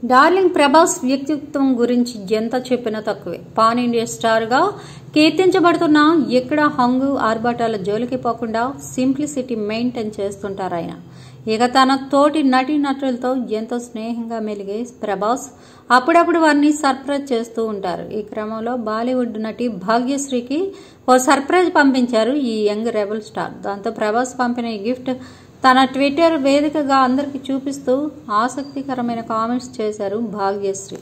darling Prabhas వ్యక్తిత్వం గురించి ఎంత చెప్పినా తక్కువే పాన్ ఇండియా స్టార్గా కీర్తించబడుతున్న ఎక్కడ హంగు ఆర్భాటాల జోలికి పోకుండా సింప్లిసిటీ మెయింటైన్ చేస్తుంటారు ఆయన ఇక తన తోటి నటీ నటులతో ఎంతో స్నేహంగా మెలిగే ప్రభాస్ అప్పుడప్పుడు వారిని సర్ప్రైజ్ చేస్తూ ఉంటారు ఈ క్రమంలో బాలీవుడ్ నటి భాగ్యశ్రీకి ఓ సర్ప్రైజ్ పంపించారు ఈ యంగ్ రెబల్ స్టార్ దాంతో ప్రభాస్ పంపిన ఈ గిఫ్ట్ తన ట్విట్టర్ వేదికగా అందరికీ చూపిస్తూ ఆసక్తికరమైన కామెంట్స్ చేశారు భాగ్యశ్రీ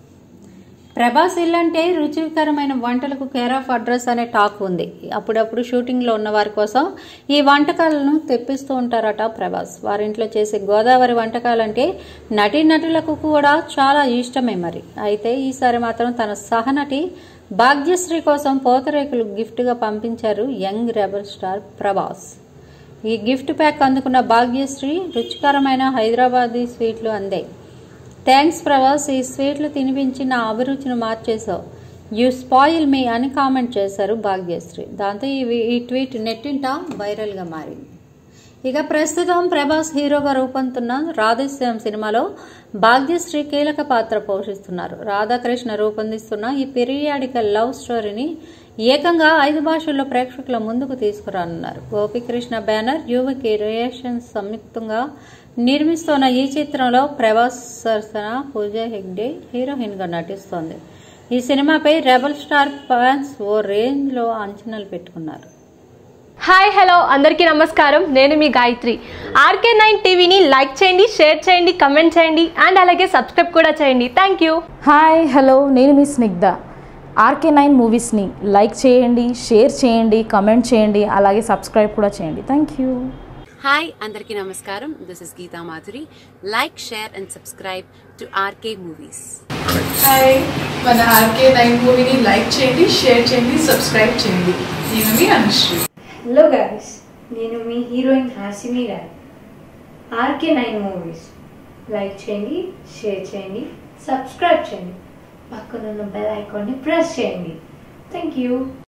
ప్రభాస్ ఇల్లంటే రుచికరమైన వంటలకు కేర్ ఆఫ్ అడ్రస్ అనే టాక్ ఉంది అప్పుడప్పుడు షూటింగ్లో ఉన్న వారి కోసం ఈ వంటకాలను తెప్పిస్తూ ఉంటారట ప్రభాస్ వారింట్లో చేసే గోదావరి వంటకాలంటే నటీనటులకు కూడా చాలా ఇష్టమే మరి అయితే ఈసారి మాత్రం తన సహనటి భాగ్యశ్రీ కోసం పోతరేకులు గిఫ్ట్గా పంపించారు యంగ్ రెబల్ స్టార్ ప్రభాస్ ఈ గిఫ్ట్ ప్యాక్ అందుకున్న భాగ్యశ్రీ రుచికరమైన హైదరాబాదీ స్వీట్లు అందాయి థ్యాంక్స్ ప్రభాస్ ఈ స్వీట్లు తినిపించి నా అభిరుచిని మార్చేశావు యూ స్పాయిల్ మీ అని కామెంట్ చేశారు భాగ్యశ్రీ దాంతో ఈ ఈ ట్వీట్ నెట్టింట వైరల్గా మారింది ఇక ప్రస్తుతం ప్రభాస్ హీరోగా రూపొందుతున్న రాధేశ్యాం సినిమాలో భాగ్యశ్రీ కీలక పాత్ర పోషిస్తున్నారు రాధాకృష్ణ రూపొందిస్తున్న ఈ పీరియాడికల్ లవ్ స్టోరీని ఏకంగా ఐదు భాషల్లో ప్రేక్షకుల ముందుకు తీసుకురానున్నారు గోపికృష్ణ బ్యానర్ యువకి రియేషన్స్ సంయుక్తంగా నిర్మిస్తున్న ఈ చిత్రంలో ప్రభాస్ సరసన పూజ హెగ్డే హీరోయిన్గా నటిస్తోంది ఈ సినిమాపై రెబల్ స్టార్ ఫ్యాన్స్ ఓ రేంజ్లో అంచనాలు పెట్టుకున్నారు హాయ్ హలో అందరికీ నమస్కారం నేను మీ గాయత్రి ఆర్కే నైన్ టీవీని లైక్ చేయండి షేర్ చేయండి కమెంట్ చేయండి అండ్ అలాగే సబ్స్క్రైబ్ కూడా చేయండి థ్యాంక్ యూ హాయ్ హలో నేను మీ స్నిగ్ధ ఆర్కే నైన్ మూవీస్ని లైక్ చేయండి షేర్ చేయండి కమెంట్ చేయండి అలాగే సబ్స్క్రైబ్ కూడా చేయండి థ్యాంక్ యూ హాయ్ అందరికీ నమస్కారం this is Gita Madhuri like share and subscribe to RK movies hi మన ఆర్కే నైన్ మూవీని లైక్ చేయండి షేర్ చేయండి సబ్స్క్రైబ్ చేయండి నేను మీ అనుశ్రీ హలో గాయస్ నేను మీ heroine Hasini Roy RK nine movies like చేయండి షేర్ చేయండి సబ్స్క్రైబ్ చేయండి పక్కనున్న బెల్ ఐకాన్ని ప్రెస్ చేయండి థ్యాంక్ యూ